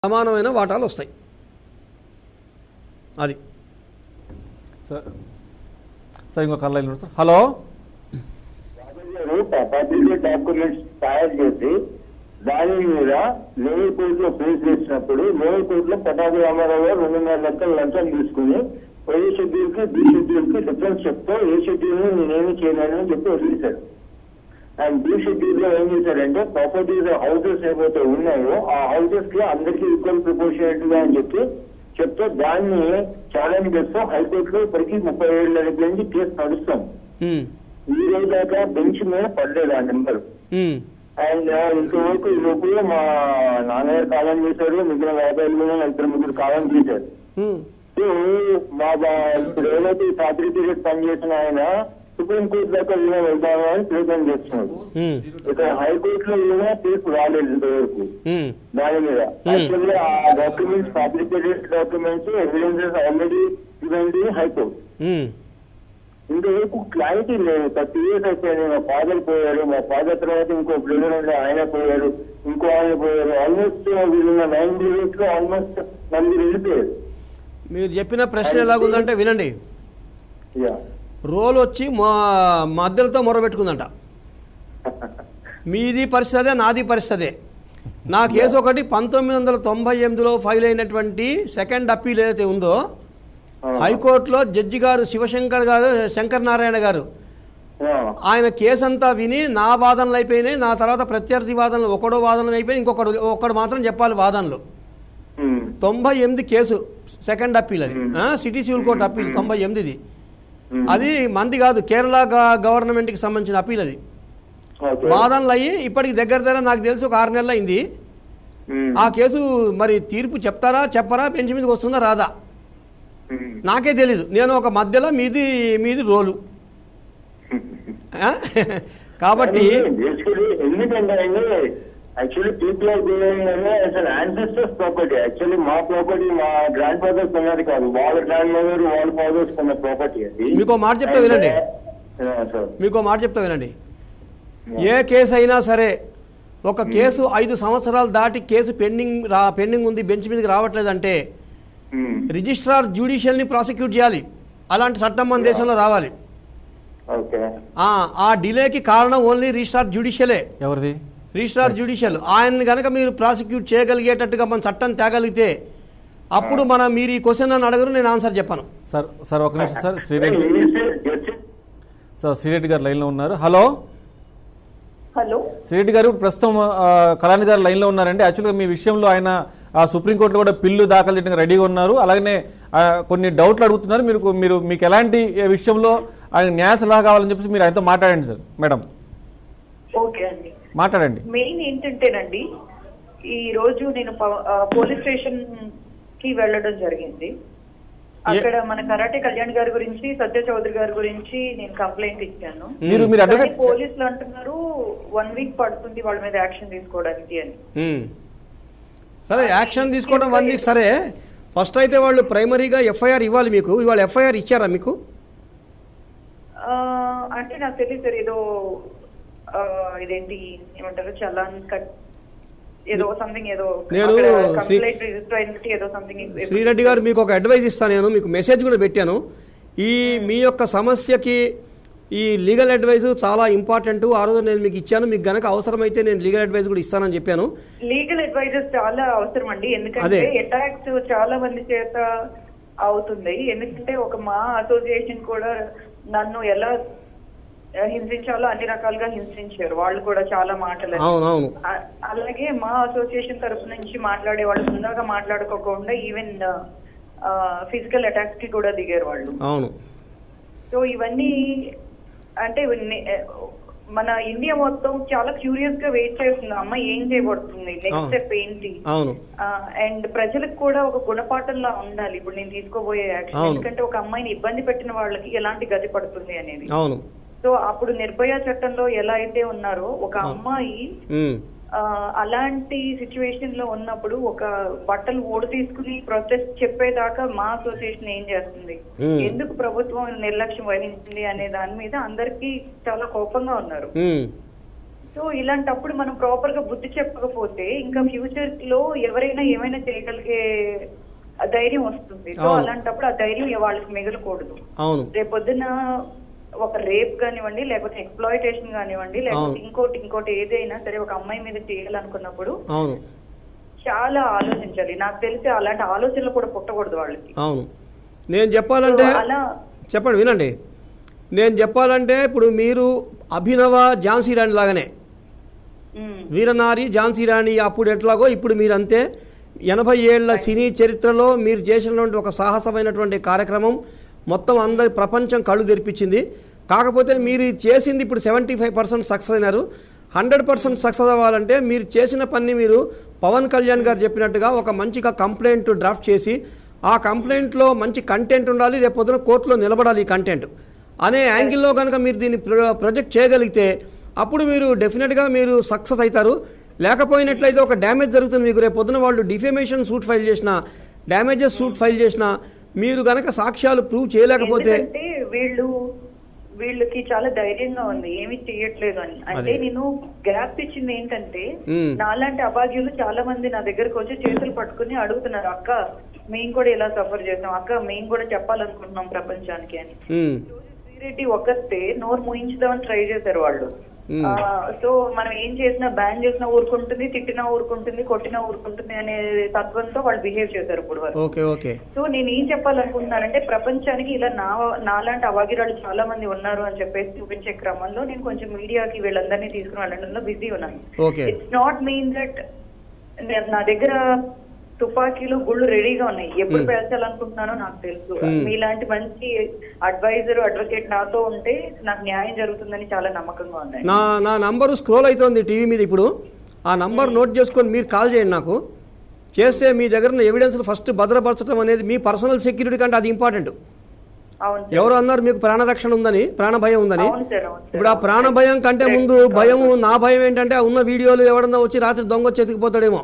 సమానమైన వాటాలు వస్తాయి అది సార్ సార్ ఇంకో కళ్ళ సార్ హలో గారు పబ్లిక్ డాక్యుమెంట్స్ తయారు చేసి దాని మీద లోయర్ కోర్టులో ఫేస్ చేసినప్పుడు లోయర్ కోర్టులో పటాభి రామారావు గారు రెండున్నర లక్షల లంచం తీసుకుని ఏ షెడ్యూల్ కి బి షెడ్యూల్ కి డిఫరెన్స్ చెప్తే ఏ షెడ్యూల్ ని నేనేమి చేయలేనని చెప్పి వదిలేశారు అండ్ బి షెడ్యూల్ లో ఏం చేశారంటే ప్రాపర్టీస్ హౌసెస్ ఏవైతే ఉన్నాయో ఆ హౌసెస్ కి అందరికీ ఈక్వల్ ప్రపోర్షనేట్ గా అని చెప్పి చెప్తే దాన్ని ఛాలెంజ్ చేస్తూ హైకోర్టులో ఇప్పటికీ ముప్పై ఏళ్ళ దగ్గర నుంచి కేసు నడుస్తాం ఉమ్, ఈ రోజు దాకా బెంచ్ మీద పడలేదు ఆ నెంబర్ ఉమ్, అండ్ ఇంతవరకు ఈ లోపల మా నాన్నగారు కాలం చేశారు మిగిలిన వ్యాపారులు కూడా ఇద్దరు ముగ్గురు కాలం చేశారు ఉమ్. సో మా బా- ఇప్పుడు ఏదైతే ఈ ఫ్యాక్టరీ పీరియడ్ పనిచేసిన ఆయన సుప్రీం కోర్టు దాకా ఈయన వెళ్దామని ప్రయత్నం చేస్తున్నారు ఉమ్, ఇక్కడ హైకోర్టులో ఈయన తీర్పు రాలేదు ఇంతవరకు ఉమ్, దాని మీద యాక్చువల్లీ ఆ documents fabricated documents evidences already ఇవ్వండి హైకోర్టు ఉమ్. ఇంతవరకు క్లారిటీ లేదు థర్టీ ఇయర్స్ అయిపోయింది మా ఫాదర్ పోయారు మా ఫాదర్ తర్వాత ఇంకో బ్రదర్ ఉండే ఆయన పోయారు ఇంకో ఆయన పోయారు ఆల్మోస్ట్ వీళ్ళ నైన్ ఇయర్స్ లో ఆల్మోస్ట్ నలుగురు వెళ్ళిపోయారు మీరు చెప్పిన ప్రశ్న ఎలాగుందంటే వినండి యా రోల్ వచ్చి మా మధ్యలతో మొరబెట్టుకుందంట మీది పరిస్థితి అదే నాది పరిస్థితి అదే నా కేసు ఒకటి పంతొమ్మిది వందల తొంభై ఎనిమిదిలో ఫైల్ అయినటువంటి సెకండ్ అప్పీల్ ఏదైతే ఉందో హైకోర్టులో జడ్జి గారు శివశంకర్ గారు శంకర్ నారాయణ గారు ఆయన కేసు అంతా విని నా వాదనలు అయిపోయినాయి నా తర్వాత ప్రత్యర్థి వాదనలు ఒకడో వాదనలు అయిపోయి ఇంకొకడు ఒకడు మాత్రం చెప్పాలి వాదనలు తొంభై ఎనిమిది కేసు సెకండ్ అప్పీల్ అది ఆ, సిటీ సివిల్ కోర్టు అప్పీల్ తొంభై ఎనిమిది అది మంది కాదు కేరళ గ- గవర్నమెంట్కి సంబంధించిన అప్పీల్ అది ఓకే వాదనలు అయ్యి ఇప్పటికి దగ్గర దగ్గర నాకు తెలిసి ఒక ఆరు నెలలు అయింది ఆ కేసు మరి తీర్పు చెప్తారా చెప్పరా బెంచ్ మీదకి వస్తుందా రాదా నాకే తెలీదు నేను ఒక మధ్యలో మీది మీది రోలు ఆ? కాబట్టి బేసికలీ ఎందుకంటే యాక్చువల్లీ పీపుల్ ఆర్ గోయింగ్ అంటే అసలు యాన్సెస్టర్స్ ప్రాపర్టీ యాక్చువల్లీ మా ప్రాపర్టీ మా గ్రాండ్ ఫాదర్స్ ఉన్నది కాదు వాళ్ళ గ్రాండ్ మదర్ వాళ్ళ ఫాదర్స్ కొన్న ప్రాపర్టీ అది మీకో మాట చెప్తా వినండి. సార్ మీకు మాట చెప్తా వినండి ఏ కేసు అయినా సరే ఒక కేసు ఐదు సంవత్సరాలు దాటి కేసు పెండింగ్ రా పెండింగ్ ఉంది బెంచ్ మీదకి రావట్లేదంటే రిజిస్ట్రార్ జ్యుడిషియల్ని ప్రాసిక్యూట్ చేయాలి అలాంటి చట్టం మన దేశంలో రావాలి ఓకే ఆ, ఆ డిలేకి కారణం ఓన్లీ రిజిస్ట్రార్ జ్యుడిషియలే ఎవరిది రిజిస్ట్రార్ జ్యుడిషియల్ ఆయన్ని కనుక మీరు ప్రాసిక్యూట్ చేయగలిగేటట్టుగా మన చట్టం తేగలిగితే అప్పుడు మన మీరు ఈ క్వశ్చన్ నన్ను అడగరు నేను ఆన్సర్ చెప్పాను సార్ సార్ ఒక నిమిషం సార్ శ్రీరెడ్డి సార్ శ్రీరెడ్డి గారు లైన్లో ఉన్నారు హలో హలో శ్రీరెడ్డి గారు ఇప్పుడు ప్రస్తుతం ఆ, కళానిధి గారు లైన్లో ఉన్నారండి యాక్చువల్గా మీ విషయంలో ఆయన ఆ, సుప్రీంకోర్టులో కూడా బిల్లు దాఖలు చేయడానికి రెడీగా ఉన్నారు అలాగనే ఆ, కొన్ని డౌట్లు అడుగుతున్నారు మీరు మీరు మీకు ఎలాంటి విషయంలో ఆయన న్యాయ సలహా కావాలని చెప్పేసి మీరు ఆయనతో మాట్లాడండి సార్ మేడం ఓకే అండి మాట్లాడండి మెయిన్ ఏంటంటేనండి ఈ రోజు నేను ప- ఆ, పోలీస్ స్టేషన్ కి వెళ్ళడం జరిగింది అక్కడ మన కరాటే కళ్యాణ్ గారి గురించి సత్య చౌదరి గారి గురించి నేను కంప్లైంట్ ఇచ్చాను మీరు మీరు కానీ అడ్వకేట్ పోలీసులు అంటున్నారు వన్ వీక్ పడుతుంది వాళ్ళ మీద యాక్షన్ తీసుకోవడానికి అని ఉమ్. సరే యాక్షన్ తీసుకోవడం వన్ వీక్ సరే ఫస్ట్ అయితే వాళ్ళు ప్రైమరీగా ఎఫ్ఐఆర్ ఇవ్వాలి మీకు ఇవాళ ఎఫ్ఐఆర్ ఇచ్చారా మీకు ఆ, అంటే నాకు తెలియదు సార్ ఏదో ఆ, ఇదేంటి ఏమంటారు చలాన్ కట్ ఏదో సంథింగ్ ఏదో నేను శ్రీ- కంప్లైంట్ రిజిస్టర్ అయినట్టు ఏదో సంథింగ్ శ్రీరెడ్డి గారు మీకు ఒక అడ్వైజ్ ఇస్తాను నేను మీకు మెసేజ్ కూడా పెట్టాను ఈ మీ యొక్క సమస్యకి ఈ లీగల్ అడ్వైజ్ చాలా ఇంపార్టెంట్ ఆ రోజు నేను మీకు ఇచ్చాను మీకు గనక అవసరమైతే నేను లీగల్ అడ్వైజ్ కూడా ఇస్తానని చెప్పాను లీగల్ అడ్వైజెస్ చాలా అవసరం అండి ఎందుకంటే అదే. అటాక్స్ చాలా మంది చేత అవుతుంది ఎందుకంటే ఒక మా అసోసియేషన్ కూడా నన్ను ఎలా ఆ, హింసించాలో అన్ని రకాలుగా హింసించారు వాళ్ళు కూడా చాలా మాటలు అవును అవును అ- అలాగే మా అసోసియేషన్ తరపు నుంచి మాట్లాడే వాళ్ళు ముందుగా మాట్లాడుకోకుండా ఈవెన్ ఫిజికల్ అటాక్స్ కి కూడా దిగారు వాళ్ళు అవును సో ఇవన్నీ అంటే ఇవన్నీ, ఆ, మన ఇండియా మొత్తం చాలా క్యూరియస్ గా వెయిట్ చేస్తుంది అమ్మ ఏం చేయబడుతుంది నెక్స్ట్ అవును. స్టెప్ ఏంటి అవును అండ్ ప్రజలకు కూడా ఒక గుణపాఠంలా ఉండాలి ఇప్పుడు నేను తీసుకోబోయే యాక్షన్ అవును. ఎందుకంటే ఒక అమ్మాయిని ఇబ్బంది పెట్టిన వాళ్ళకి ఎలాంటి గతి పడుతుంది అనేది అవును సో అప్పుడు నిర్భయ చట్టంలో ఎలా అయితే ఉన్నారో ఒక అమ్మాయి ఉమ్. ఆ, అలాంటి సిచ్యువేషన్ లో ఉన్నప్పుడు ఒక బట్టలు ఓడి తీసుకుని ప్రొటెస్ట్ చెప్పేదాకా మా అసోసియేషన్ ఏం చేస్తుంది Hmm. ఎందుకు ప్రభుత్వం నిర్లక్ష్యం వహించింది అనే దాని మీద అందరికీ చాలా కోపంగా ఉన్నారు ఉమ్. సో ఇలాంటప్పుడు మనం ప్రాపర్ గా బుద్ధి చెప్పకపోతే ఇంకా ఫ్యూచర్ లో ఎవరైనా ఏమైనా చేయగలిగే ఆ ధైర్యం వస్తుంది సో అవును. అలాంటప్పుడు ఆ ధైర్యం వాళ్ళకి మిగలకూడదు అవును రేపొద్దున ఒక రేప్ కానివ్వండి లేకపోతే ఎక్స్ప్లాయిటేషన్ కానివ్వండి లేకపోతే అవును. ఇంకోటి ఇంకోటి ఏదైనా సరే ఒక అమ్మాయి మీద చేయాలనుకున్నప్పుడు అవును చాలా ఆలోచించాలి నాకు తెలిసి అలాంటి ఆలోచనలు కూడా పుట్టకూడదు వాళ్ళకి అవును నేను చెప్పాలంటే సో అలా చెప్పండి వినండి నేను చెప్పాలంటే ఇప్పుడు మీరు అభినవ ఝాన్సీ రాణి లాగానే ఉమ్, వీరనారి ఝాన్సీ రాణి అప్పుడు ఎట్లాగో ఇప్పుడు మీరు అంతే ఎనభై ఏళ్ల సినీ చరిత్రలో మీరు చేసినటువంటి ఒక సాహసమైనటువంటి కార్యక్రమం మొత్తం అందరి ప్రపంచం కళ్ళు తెరిపించింది కాకపోతే మీరు చేసింది ఇప్పుడు సెవెంటీ ఫైవ్ పర్సెంట్ సక్సెస్ అయినారు హండ్రెడ్ పర్సెంట్ సక్సెస్ అవ్వాలంటే మీరు చేసిన పని మీరు పవన్ కళ్యాణ్ గారు చెప్పినట్టుగా ఒక మంచిగా కంప్లైంట్ డ్రాఫ్ట్ చేసి ఆ కంప్లైంట్లో మంచి కంటెంట్ ఉండాలి రేపు పొద్దున కోర్టులో నిలబడాలి ఈ కంటెంట్ అనే యాంగిల్లో కనుక మీరు దీన్ని ప్రొ- ప్రొజెక్ట్ చేయగలిగితే అప్పుడు మీరు డెఫినెట్గా మీరు సక్సెస్ అవుతారు లేకపోయినట్లయితే ఒక డ్యామేజ్ జరుగుతుంది మీకు రేపు పొద్దున వాళ్ళు డిఫేమేషన్ సూట్ ఫైల్ చేసిన డ్యామేజెస్ సూట్ ఫైల్ చేసిన మీరు గనక సాక్ష్యాలు ప్రూవ్ చేయలేకపోతే ఎందుకంటే వీళ్ళు వీళ్ళకి చాలా ధైర్యంగా ఉంది ఏమి చేయట్లేదు అని అంటే అదే. నేను గ్యాప్ ఇచ్చింది ఏంటంటే మ్మ్. నాలాంటి అభాగ్యులు చాలా మంది నా దగ్గరకు వచ్చి చేతులు పట్టుకుని అడుగుతున్నారు అక్క మేము కూడా ఇలా సఫర్ చేసాం అక్క మేము కూడా చెప్పాలనుకుంటున్నాం ప్రపంచానికి అని ఉమ్, శ్రీరెడ్డి ఒక్కతే నోరు ముయించుదామని ట్రై చేశారు వాళ్ళు మ్మ్. ఆ, సో మనం ఏం చేసినా బ్యాన్ చేసినా ఊరుకుంటుంది తిట్టినా ఊరుకుంటుంది కొట్టినా ఊరుకుంటుంది అనే తత్వంతో వాళ్ళు బిహేవ్ చేశారు ఇప్పుడు వరకు ఓకే ఓకే సో నేను ఏం చెప్పాలనుకుంటున్నానంటే ప్రపంచానికి ఇలా నా నాలాంటి అవాగిరాలు చాలా మంది ఉన్నారు అని చెప్పేసి చూపించే క్రమంలో నేను కొంచెం మీడియాకి వీళ్ళందరినీ తీసుకుని వెళ్ళడంలో బిజీ ఉన్నాను okay it's not mean that నా దగ్గర తుపాకీలు గుళ్ళు రెడీగా ఉన్నాయి ఎప్పుడు పేల్చాలనుకుంటున్నానో నాకు తెలుసు మీలాంటి మంచి అడ్వైజర్ అడ్వకేట్ నాతో ఉంటే నాకు న్యాయం జరుగుతుందని చాలా నమ్మకంగా ఉంది నా నా నంబరు స్క్రోల్ అవుతోంది టీవీ మీద ఇప్పుడు ఆ నంబర్ నోట్ చేసుకొని మీరు కాల్ చేయండి నాకు చేస్తే మీ దగ్గర ఉన్న ఎవిడెన్స్లు ఫస్ట్ భద్రపరచడం అనేది మీ పర్సనల్ సెక్యూరిటీ కంటే అది ఇంపార్టెంట్ అవును సార్. ఎవరు అన్నారు మీకు ప్రాణరక్షణ ఉందని ప్రాణ భయం ఉందని అవును సార్ అవును సార్ ఇప్పుడు ఆ ప్రాణ భయం కంటే ముందు భయం నా భయం ఏంటంటే ఆ ఉన్న వీడియోలు ఎవడన్నా వచ్చి రాత్రి దొంగ వచ్చి ఎతికిపోతాడేమో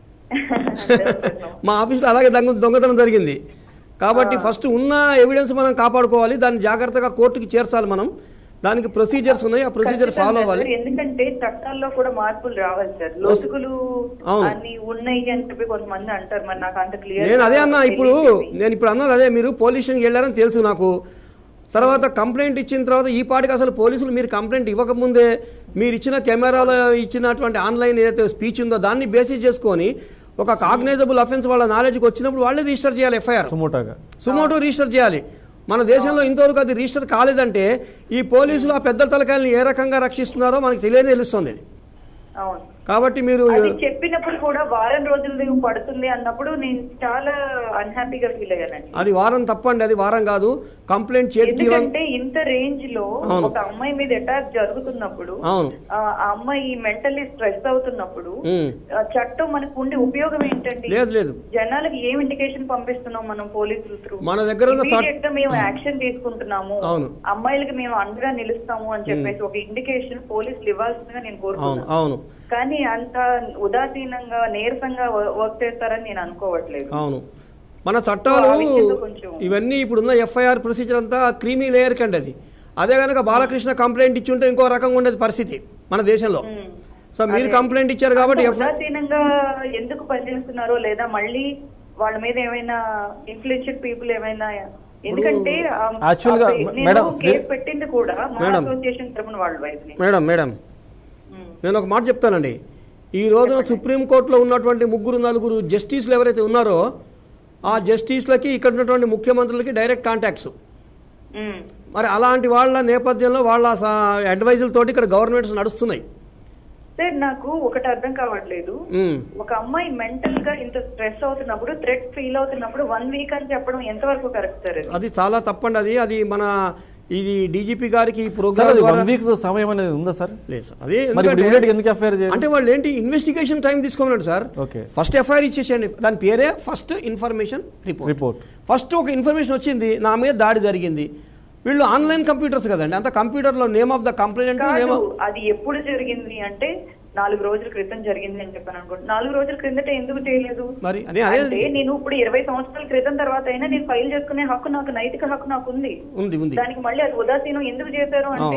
మా ఆఫీస్లో అలాగే దొంగ దొంగతనం జరిగింది కాబట్టి ఫస్ట్ ఉన్న ఎవిడెన్స్ మనం కాపాడుకోవాలి దాన్ని జాగ్రత్తగా కోర్టుకి చేర్చాలి మనం దానికి ప్రొసీజర్స్ ఉన్నాయి ఆ ప్రొసీజర్ ఫాలో ఖచ్చితంగా అవ్వాలి సార్. ఎందుకంటే చట్టాల్లో కూడా మార్పులు రావాలి సార్ లోతుకులు అవును. అన్ని ఉన్నాయి అని చెప్పి కొంతమంది అంటారు మరి నాకు అంత క్లియర్ నేను అదే అన్నా ఇప్పుడు నేను ఇప్పుడు అన్నది అదే మీరు పోలీస్ స్టేషన్కి వెళ్ళారని తెలుసు నాకు తర్వాత కంప్లైంట్ ఇచ్చిన తర్వాత ఈ పాటికి అసలు పోలీసులు మీరు కంప్లైంట్ ఇవ్వకముందే మీరు ఇచ్చిన కెమెరాలో ఇచ్చినటువంటి ఆన్లైన్ ఏదైతే స్పీచ్ ఉందో దాన్ని బేసిస్ చేసుకొని ఒక కాగ్నైజబుల్ అఫెన్స్ వాళ్ళ నాలెడ్జ్కి వచ్చినప్పుడు వాళ్ళే రిజిస్టర్ చేయాలి ఎఫ్ఐఆర్ సుమోటాగా సుమోటో రిజిస్టర్ చేయాలి మన దేశంలో ఇంతవరకు అది రిజిస్టర్ కాలేదంటే ఈ పోలీసులు ఆ పెద్ద తలకాయలను ఏ రకంగా రక్షిస్తున్నారో మనకి తెలియని తెలుస్తుంది అవును కాబట్టి మీరు అది చెప్పినప్పుడు కూడా వారం రోజులు పడుతుంది అన్నప్పుడు నేను చాలా అన్హ్యాపీగా ఫీల్ అయ్యానండి అది వారం తప్పండి అది వారం కాదు కంప్లైంట్ చేతికి ఇవ్వ- ఎందుకంటే ఇంత రేంజ్ లో అవును. ఒక అమ్మాయి మీద అటాక్ జరుగుతున్నప్పుడు అవును ఆ ఆ అమ్మాయి మెంటల్లీ స్ట్రెస్ అవుతున్నప్పుడు ఉమ్. ఆ చట్టం మనకు ఉండే ఉపయోగం ఏంటండి లేదు లేదు జనాలకి ఏం ఇండికేషన్ పంపిస్తున్నాం మనం పోలీసులు త్రూ మన దగ్గర ఉన్న చట్- Immediate గా మేము యాక్షన్ తీసుకుంటున్నాము అవును. అమ్మాయిలకి మేము అండగా నిలుస్తాము అని చెప్పేసి ఒక ఇండికేషన్ పోలీసులు ఇవ్వాల్సిందిగా నేను అవును కోరుతున్నాను అవును కానీ అంత ఉదాసీనంగా నీరసంగా వర్క్ చేస్తారని నేను అనుకోవట్లేదు అవును మన చట్టాలు ఆ విషయంలో కొంచెం- ఇవన్నీ ఇప్పుడున్న ఎఫ్ఐఆర్ ప్రొసీజర్ అంతా క్రీమీ లేయర్ కండి అది అదే కనుక బాలకృష్ణ కంప్లైంట్ ఇచ్చి ఉంటే ఇంకో రకంగా ఉండేది పరిస్థితి మన దేశంలో ఉమ్. సో మీరు అదే. కంప్లైంట్ ఇచ్చారు కాబట్టి అంత ఎఫ్ ఉదాసీనంగా ఎందుకు పనిచేస్తున్నారో లేదా మళ్ళీ వాళ్ళ మీద ఏమైనా ఇన్ఫ్లుయెన్షియల్ పీపుల్ ఏమైనా ఎందుకంటే ఆ- Actually గా, ఆ పే- మేడం, నేను కేసు పెట్టింది కూడా మా మేడం. అసోసియేషన్ తరపున వాళ్ళ వైపు మేడం మేడం నేను ఒక మాట చెప్తానండి ఈ రోజున సుప్రీంకోర్టులో ఉన్నటువంటి ముగ్గురు నలుగురు జస్టిస్లు ఎవరైతే ఉన్నారో ఆ జస్టిస్లకి ఇక్కడ ఉన్నటువంటి ముఖ్యమంత్రులకి డైరెక్ట్ కాంటాక్ట్స్ మరి అలాంటి వాళ్ళ నేపథ్యంలో వాళ్ళ అడ్వైజులతోటి ఇక్కడ గవర్నమెంట్స్ నడుస్తున్నాయి సార్ నాకు ఒకటి అర్థం కావట్లేదు ఉమ్. ఒక అమ్మాయి మెంటల్ గా ఇంత స్ట్రెస్ అవుతున్నప్పుడు థ్రెట్ ఫీల్ అవుతున్నప్పుడు వన్ వీక్ అని చెప్పడం ఎంతవరకు కరెక్ట్ సార్ అది? అది చాలా తప్పండి అది అది మన ఇది డీజీపీ గారికి ఈ సార్ ప్రోగ్రామ్ అది ద్వారా వన్ వీక్ సమయం అనేది ఉందా సార్ లేదు సార్ అదే మరి ఎందుకంటే- ఇమీడియట్ ఎందుకు ఎఫ్ఐఆర్ చేయాలి అంటే వాళ్ళు ఏంటి ఇన్వెస్టిగేషన్ టైం తీసుకోమన్నాడు సార్ ఓకే ఫస్ట్ ఎఫ్ఐఆర్ ఇచ్చేసేయండి దాని పేరే first information report report first ఒక ఇన్ఫర్మేషన్ వచ్చింది నా మీద దాడి జరిగింది వీళ్ళు ఆన్లైన్ కంప్యూటర్స్ కదండి అంత కంప్యూటర్లో name of the complaint name కాదు అది ఎప్పుడు జరిగింది అంటే నాలుగు రోజుల క్రితం జరిగింది అని చెప్పాను అనుకోండి నాలుగు రోజుల క్రిందట ఎందుకు చేయలేదు మరి అదే అదే అంటే నేను ఇప్పుడు ఇరవై సంవత్సరాల క్రితం తర్వాత అయినా నేను ఫైల్ చేసుకునే హక్కు నాకు నైతిక హక్కు నాకు ఉంది ఉంది ఉంది దానికి మళ్ళీ అది ఉదాసీనం ఎందుకు చేశారు అంటే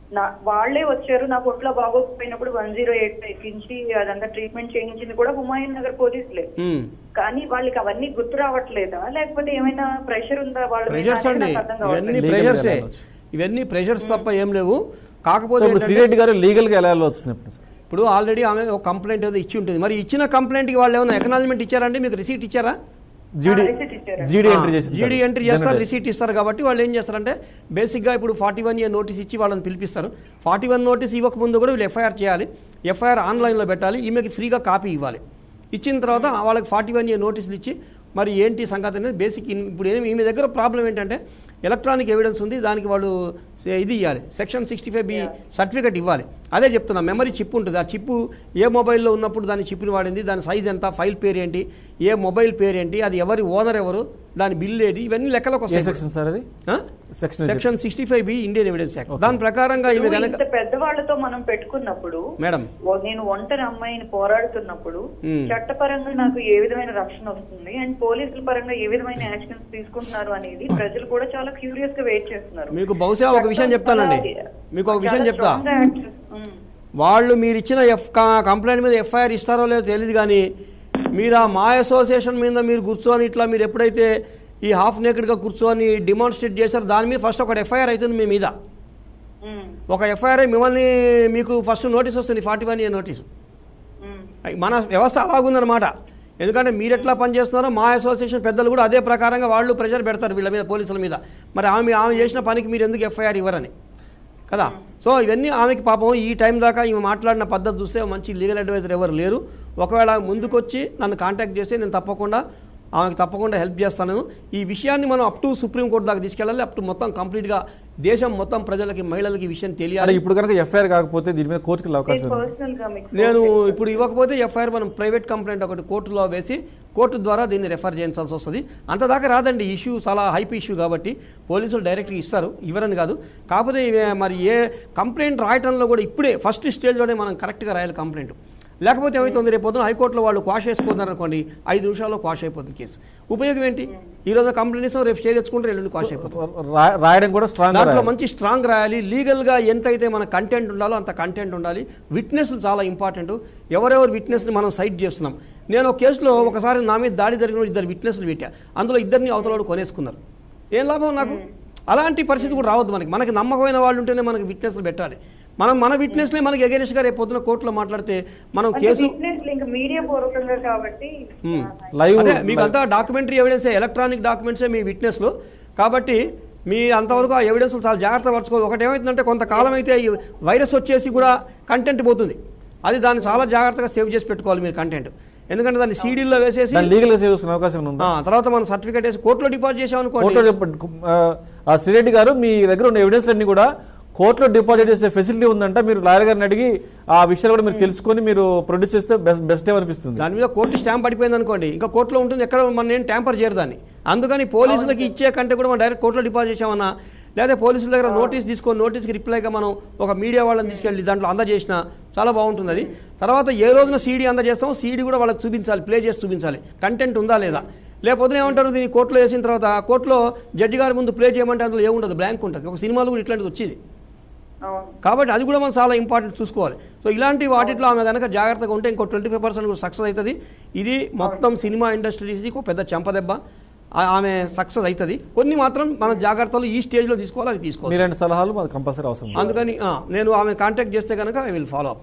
నా వాళ్ళే వచ్చారు నా పొట్లో బాగోకపోయినప్పుడు వన్ జీరో ఎయిట్ ఎక్కించి అదంతా ట్రీట్మెంట్ చేయించింది కూడా హుమాయూన్ నగర్ పోలీసులే ఉమ్. కానీ వాళ్ళకి అవన్నీ గుర్తు రావట్లేదా లేకపోతే ఏమైనా ప్రెషర్ ఉందా వాళ్ళ మీద ప్రెషర్స్ అనేది అండి నాకు అర్థం ఇవన్నీ కావట్లేదు. Legal ప్రెషర్సే గా వెళ్ళవచ్చు. ఇవన్నీ ప్రెషర్స్ తప్ప ఏం లేవు సో కాకపోతే ఇప్పుడు ఏంటంటే- శ్రీరెడ్డి గారు లీగల్ గా ఎలా వెళ్ళవచ్చు ఇప్పుడు సార్? ఇప్పుడు ఆల్రెడీ ఆమె ఒక కంప్లైంట్ ఏదో ఇచ్చి ఉంటుంది మరి ఇచ్చిన కంప్లైంట్కి వాళ్ళు ఏమైనా ఎకనాలజ్మెంట్ ఇచ్చారండి మీకు రిసీట్ ఇచ్చారా జీడీ ఆ, receipt ఇచ్చారు. జీడీ ఎంట్రీ చేసి జీడీ ఎంట్రీ చేస్తారు రిసీట్ ఇస్తారు కాబట్టి వాళ్ళు ఏం చేస్తారంటే బేసిక్గా ఇప్పుడు ఫార్టీ వన్ ఇయర్ నోటీస్ ఇచ్చి వాళ్ళని పిలిపిస్తారు ఫార్టీ వన్ నోటీస్ ఇవ్వక ముందు కూడా వీళ్ళు ఎఫ్ఐఆర్ చేయాలి ఎఫ్ఐఆర్ ఆన్లైన్లో పెట్టాలి ఈమెకి ఫ్రీగా కాపీ ఇవ్వాలి ఇచ్చిన తర్వాత వాళ్ళకి ఫార్టీ వన్ ఇయర్ నోటీసులు ఇచ్చి మరి ఏంటి సంగతి అనేది బేసిక్ ఇన్- ఇప్పుడు ఏమి ఈమె దగ్గర ప్రాబ్లం ఏంటంటే ఎలక్ట్రానిక్ ఎవిడెన్స్ ఉంది దానికి వాళ్ళు సే- ఇది ఇవ్వాలి section sixty five B certificate ఇవ్వాలి అదే చెప్తున్నా మెమరీ చిప్ ఉంటుంది ఆ చిప్ ఏ మొబైల్లో ఉన్నప్పుడు దాని చిప్ని వాడింది దాని సైజ్ ఎంత ఫైల్ పేరు ఏంటి ఏ మొబైల్ పేరు ఏంటి అది ఎవరి ఓనర్ ఎవరు దాని బిల్ ఏంటి ఇవన్నీ లెక్కలోకి ఏ వస్తాయి సెక్షన్ సార్ అది section section sixty five B Indian Evidence Act దాని ప్రకారంగా ఈమె ఇప్పుడు కనుక ఇంత పెద్దవాళ్ళతో మనం పెట్టుకున్నప్పుడు మేడం ఓ- నేను ఒంటరి అమ్మాయిని పోరాడుతున్నప్పుడు మ్మ్. చట్టపరంగా నాకు ఏ విధమైన రక్షణ వస్తుంది అండ్ పోలీసుల పరంగా ఏ విధమైన యాక్షన్స్ తీసుకుంటున్నారు అనేది ప్రజలు కూడా చాలా క్యూరియస్ గా వెయిట్ చేస్తున్నారు మీకు బహుశా ఒక విషయం చెప్తానండి మీకు ఒక విషయం చాలా చెప్తా strong గా access- మ్మ్. వాళ్ళు మీరు ఇచ్చిన ఎఫ్ కా- కంప్లైంట్ మీద ఎఫ్ఐఆర్ ఇస్తారో లేదో తెలియదు కానీ మీరు ఆ మా అసోసియేషన్ మీద మీరు కూర్చొని ఇట్లా మీరు ఎప్పుడైతే ఈ హాఫ్ నేకెడ్గా కూర్చొని డిమాన్స్ట్రేట్ చేశారో దాని మీద ఫస్ట్ ఒక ఎఫ్ఐఆర్ అవుతుంది మీ మీద మ్మ్. ఒక ఎఫ్ఐఆర్ మిమ్మల్ని మీకు ఫస్ట్ నోటీస్ వస్తుంది ఫార్టీ వన్ ఇయర్ నోటీస్ మ్మ్. మన వ్యవస్థ అలాగుందన్నమాట ఎందుకంటే మీరు ఎట్లా పనిచేస్తున్నారో మా అసోసియేషన్ పెద్దలు కూడా అదే ప్రకారంగా వాళ్ళు ప్రెషర్ పెడతారు వీళ్ళ మీద పోలీసుల మీద మరి ఆమె ఆమె చేసిన పనికి మీరు ఎందుకు ఎఫ్ఐఆర్ ఇవ్వరని కదా సో ఇవన్నీ ఆమెకి పాపం ఈ టైం దాకా ఈమె మాట్లాడిన పద్ధతి చూస్తే మంచి లీగల్ అడ్వైజర్ ఎవరు లేరు ఒకవేళ ముందుకొచ్చి నన్ను కాంటాక్ట్ చేస్తే నేను తప్పకుండా ఆమెకు తప్పకుండా హెల్ప్ చేస్తాను ఈ విషయాన్ని మనం అప్ టు సుప్రీంకోర్టు దాకా తీసుకెళ్ళాలి అప్ టు మొత్తం కంప్లీట్గా దేశం మొత్తం ప్రజలకి మహిళలకి ఈ విషయం అంటే తెలియాలి ఇప్పుడు కనుక ఎఫ్ఐఆర్ కాకపోతే దీని మీద కోర్టుకి వెళ్ళే అవకాశం నేను ఉంది పర్సనల్ గా మీకు నేను ఇప్పుడు ఇవ్వకపోతే ఎఫ్ఐఆర్ మనం ప్రైవేట్ కంప్లైంట్ ఒకటి కోర్టులో వేసి కోర్టు ద్వారా దీన్ని రెఫర్ చేయించాల్సి వస్తుంది అంతదాకా రాదండి ఇష్యూ చాలా హైప్ ఇష్యూ కాబట్టి పోలీసులు డైరెక్ట్గా ఇస్తారు ఇవ్వరని కాదు కాకపోతే ఇవే మరి ఏ కంప్లైంట్ రాయటంలో కూడా ఇప్పుడే ఫస్ట్ స్టేజ్లోనే మనం కరెక్ట్గా రాయాలి కంప్లైంట్ లేకపోతే ఏమవుతుంది రేపు పొద్దున హైకోర్టులో వాళ్ళు క్వాష్ వేసుకున్నారు అనుకోండి ఐదు నిమిషాల్లో క్వాష్ అయిపోతుంది కేసు ఉపయోగం ఏంటి ఈ రోజు కంప్లైంట్ ఇస్తాం రేపు స్టే తెచ్చుకుంటే ఎల్లుండి క్వాష్ అయిపోతుంది రా- రాయడం కూడా స్ట్రాంగ్ దాంట్లో మంచి స్ట్రాంగ్ రాయాలి లీగల్గా ఎంతైతే మన కంటెంట్ ఉండాలో అంత కంటెంట్ ఉండాలి విట్నెస్లు చాలా ఇంపార్టెంట్ ఎవరెవరు విట్నెస్ని మనం సైట్ చేస్తున్నాం నేను ఒక కేసులో ఒకసారి నా మీద దాడి జరిగిన ఇద్దరు విట్నెస్లు పెట్టా అందులో ఇద్దరిని అవతల కొనేసుకున్నారు ఏం లాభం నాకు అలాంటి పరిస్థితి కూడా రావద్దు మనకి మనకి నమ్మకమైన వాళ్ళు ఉంటేనే మనకి విట్నెస్లు పెట్టాలి మనం మన విట్నెస్లే మనకి ఎగెనిస్ట్గా రేపు పొద్దున కోర్టులో మాట్లాడితే మనం అంటే కేసు business link మీడియా పూర్వకంగా కాబట్టి మ్మ్. లైవ్ అదే మీకు అంతా డాక్యుమెంటరీ ఎవిడెన్సే ఎలక్ట్రానిక్ డాక్యుమెంట్సే మీ విట్నెస్లు కాబట్టి మీ అంతవరకు ఆ ఎవిడెన్స్ చాలా జాగ్రత్త పరచుకోవాలి ఒకటి ఏమవుతుందంటే కొంతకాలం అయితే ఈ వైరస్ వచ్చేసి కూడా కంటెంట్ పోతుంది అది దాన్ని చాలా జాగ్రత్తగా సేవ్ చేసి పెట్టుకోవాలి మీరు కంటెంట్ ఎందుకంటే దాన్ని సీడీల్లో వేసేసి దాన్ని లీగల్ గా సేవ్ చేసుకునే అవకాశం ఏమైనా ఉందా ఆ, తర్వాత మనం సర్టిఫికేట్ వేసి కోర్టులో డిపాజిట్ చేసామనుకోండి కోర్టులో డిపా- ఆ, ఆ శ్రీరెడ్డి గారు మీ దగ్గర ఉన్న ఎవిడెన్స్ అన్ని కూడా కోర్టులో డిపాజిట్ చేసే ఫెసిలిటీ ఉందంట మీరు లాయర్ గారిని అడిగి ఆ విషయాలు కూడా మీరు తెలుసుకొని మీరు ప్రొడ్యూస్ చేస్తే బెస్ట్ బెస్ట్ ఏమనిపిస్తుంది దాని మీద కోర్టు స్టాంప్ పడిపోయింది అనుకోండి ఇంకా కోర్టులో ఉంటుంది ఎక్కడ మన ఏం ట్యాంపర్ చేయరు దాన్ని అందుకని పోలీసులకి ఇచ్చే కంటే కూడా మనం డైరెక్ట్ కోర్టులో డిపాజిట్ చేసామన్నా లేదా పోలీసుల దగ్గర నోటీస్ తీసుకొని నోటీస్కి రిప్లైగా మనం ఒక మీడియా వాళ్ళని తీసుకెళ్ళి దాంట్లో అందజేసిన చాలా బాగుంటుంది అది తర్వాత ఏ రోజున సీడీ అందజేస్తామో సీడీ కూడా వాళ్ళకి చూపించాలి ప్లే చేసి చూపించాలి కంటెంట్ ఉందా లేదా లేకపోతే ఏమంటారు దీన్ని కోర్టులో వేసిన తర్వాత కోర్టులో జడ్జి గారి ముందు ప్లే చేయమంటే అందులో ఏముండదు బ్లాంక్ ఉంటుంది ఒక సినిమాలో కూడా ఇట్లాంటిది వచ్చేది అవును కాబట్టి అది కూడా మనం చాలా ఇంపార్టెంట్ చూసుకోవాలి సో ఇలాంటి వాటిలో ఆమె కనుక జాగ్రత్తగా ఉంటే ఇంకో ట్వంటీ ఫైవ్ పర్సెంట్ కూడా సక్సెస్ అవుతుంది ఇది మొత్తం సినిమా ఇండస్ట్రీకి ఒక పెద్ద చెంపదెబ్బ ఆ- ఆమె సక్సెస్ అవుతుంది కొన్ని మాత్రం మన జాగ్రత్తలు ఈ స్టేజ్లో తీసుకోవాలి అవి తీసుకోవాలి మీలాంటి సలహాలు మాకు కంపల్సరీ అవసరం అందుకని ఆ, నేను ఆమె కాంటాక్ట్ చేస్తే కనుక I will follow up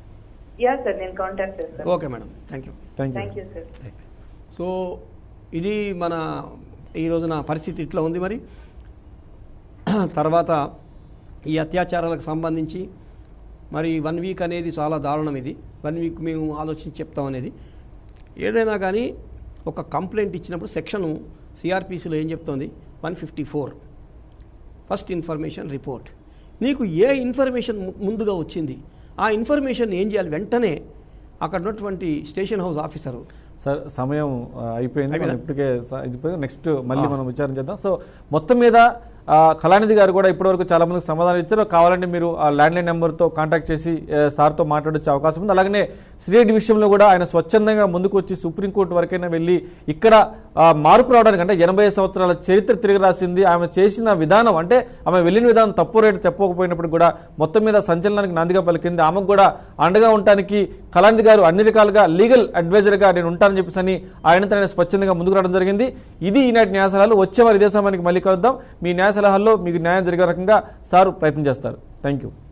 yeah sir నేను కాంటాక్ట్ చేస్తాను okay madam thank you thank you thank you sir so ఇది మన ఈ రోజున పరిస్థితి ఇట్లా ఉంది మరి తర్వాత ఈ అత్యాచారాలకు సంబంధించి మరి వన్ వీక్ అనేది చాలా దారుణం ఇది వన్ వీక్ మేము ఆలోచించి చెప్తాం అనేది ఏదైనా కానీ ఒక కంప్లైంట్ ఇచ్చినప్పుడు సెక్షన్ సిఆర్పిసిలో ఏం చెప్తోంది one fifty four first information report నీకు ఏ ఇన్ఫర్మేషన్ ము- ముందుగా వచ్చింది ఆ ఇన్ఫర్మేషన్ ఏం చేయాలి వెంటనే అక్కడ ఉన్నటువంటి స్టేషన్ హౌస్ ఆఫీసరు సార్ సమయం ఆ, అయిపోయింది మనం అయిపోయిందా? ఇప్పటికే స- అయిపోయింది నెక్స్ట్ మళ్ళీ మనం విచారం చేద్దాం సో మొత్తం మీద ఆ, కళానిధి గారు కూడా ఇప్పటివరకు చాలా మందికి సమాధానం ఇచ్చారు కావాలంటే మీరు ఆ ల్యాండ్ లైన్ నెంబర్తో కాంటాక్ట్ చేసి ఆ, సార్తో మాట్లాడొచ్చే అవకాశం ఉంది అలాగనే శ్రీరెడ్డి విషయంలో కూడా ఆయన స్వచ్ఛందంగా ముందుకు వచ్చి సుప్రీంకోర్టు వరకైనా వెళ్ళి ఇక్కడ ఆ, మార్పు రావడానికి అంటే ఎనభై సంవత్సరాల చరిత్ర తిరిగి రాసింది ఆమె చేసిన విధానం అంటే ఆమె వెళ్ళిన విధానం తప్పు రేటు చెప్పకపోయినప్పుడు కూడా మొత్తం మీద సంచలనానికి నాందిగా పలికింది ఆమెకు కూడా అండగా ఉండటానికి కళానిధి గారు అన్ని రకాలుగా లీగల్ అడ్వైజర్గా నేను ఉంటానని చెప్పేసి అని ఆయనతో ఆయన స్వచ్ఛందంగా ముందుకు రావడం జరిగింది ఇది ఈనాటి న్యాయసలహాలు వచ్చే వారి ఇదే సమయానికి మళ్ళీ కలుద్దాం మీ న్యాయ సలహాల్లో మీకు న్యాయం జరిగే రకంగా సారు ప్రయత్నం చేస్తారు థ్యాంక్ యూ